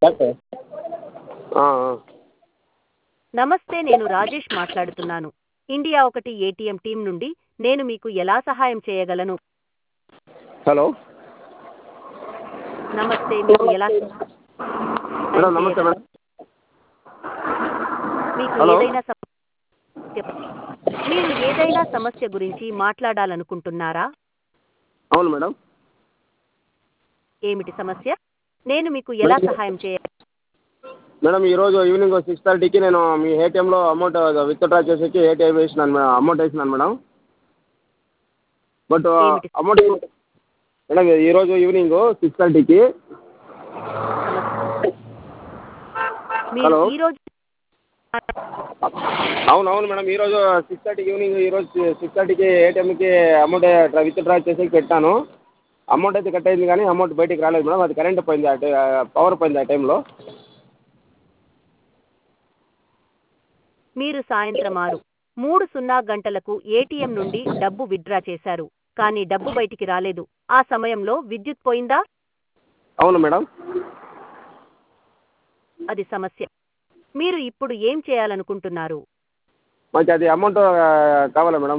ఆ, ఆ. నమస్తే నేను రాజేష్ మాట్లాడుతున్నాను ఇండియా ఒకటి ఏటీఎం టీం నుండి నేను మీకు ఎలా సహాయం చేయగలను హలో నమస్తే మీకు ఎలా మేడం నమస్తే మేడం మీకు హలో. ఏదైనా సమ- మీరు ఏదైనా సమస్య గురించి మాట్లాడాలనుకుంటున్నారా అవును మేడం ఏమిటి సమస్య నేను మీకు ఎలా సహాయం చేయ మేడం ఈరోజు ఈవినింగ్ సిక్స్ థర్టీకి నేను మీ ఏటీఎంలో అమౌంట్ విత్డ్రా చేసేకి ఏటీఎం వేసినాను మేడం అమౌంట్ వేసినాను మేడం బట్ ఏమిటి? అమౌంట్ మేడం ఈరోజు ఈవినింగ్ సిక్స్ థర్టీకి సమస్య మీరు హలో. ఈ రోజు అవును అవును మేడం ఈరోజు సిక్స్ థర్టీకి ఈవినింగ్ ఈరోజు సిక్స్ థర్టీకి ఏటీఎంకి అమౌంట్ విత్డ్రా చేసేకి పెట్టాను అమౌంట్ అయితే కట్ అయింది కానీ అమౌంట్ బయటికి రాలేదు మేడం అది కరెంట్ పోయింది ఆ టై- పవర్ పోయింది ఆ టైంలో మీరు సాయంత్రం ఆరు మూడు సున్నా గంటలకు ఏటీఎం నుండి డబ్బు విత్డ్రా చేశారు కానీ డబ్బు బయటికి రాలేదు ఆ సమయంలో విద్యుత్ పోయిందా అవును మేడం అది సమస్య మీరు ఇప్పుడు ఏం చేయాలనుకుంటున్నారు మాకు అది అమౌంట్ కావాలా మేడం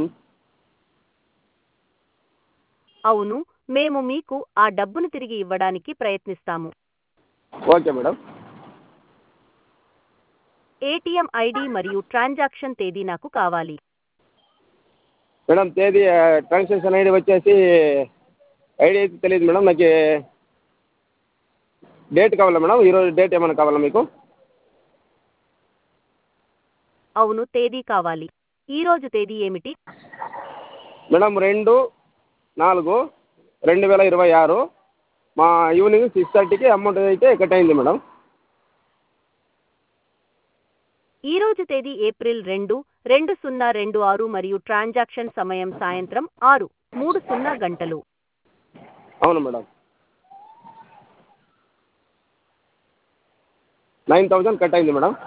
అవును మేము మీకు ఆ డబ్బును తిరిగి ఇవ్వడానికి ప్రయత్నిస్తాము ఓకే మేడం ఏటీఎం ఐడి మరియు ట్రాన్సాక్షన్ తేదీ నాకు కావాలి మేడం తేదీ ట్రాన్సాక్షన్ ఐడి వచ్చేసి ఐడి అయితే తెలియదు మేడం నాకు డేట్ కావాలా మేడం ఈరోజు డేట్ ఏమైనా కావాలా మీకు అవును తేదీ కావాలి ఈ రోజు తేదీ ఏమిటి మేడం రెండు నాలుగు రెండు వేల ఇరవై ఆరు మా ఈవినింగ్ సిక్స్ థర్టీకి అమౌంట్ అయితే కట్ అయింది మేడం ఈ రోజు తేదీ ఏప్రిల్ రెండు రెండు సున్నా రెండు ఆరు మరియు ట్రాన్సాక్షన్ సమయం సాయంత్రం ఆరు మూడు సున్నా గంటలు అవును మేడం నైన్ థౌజండ్ కట్ అయింది మేడం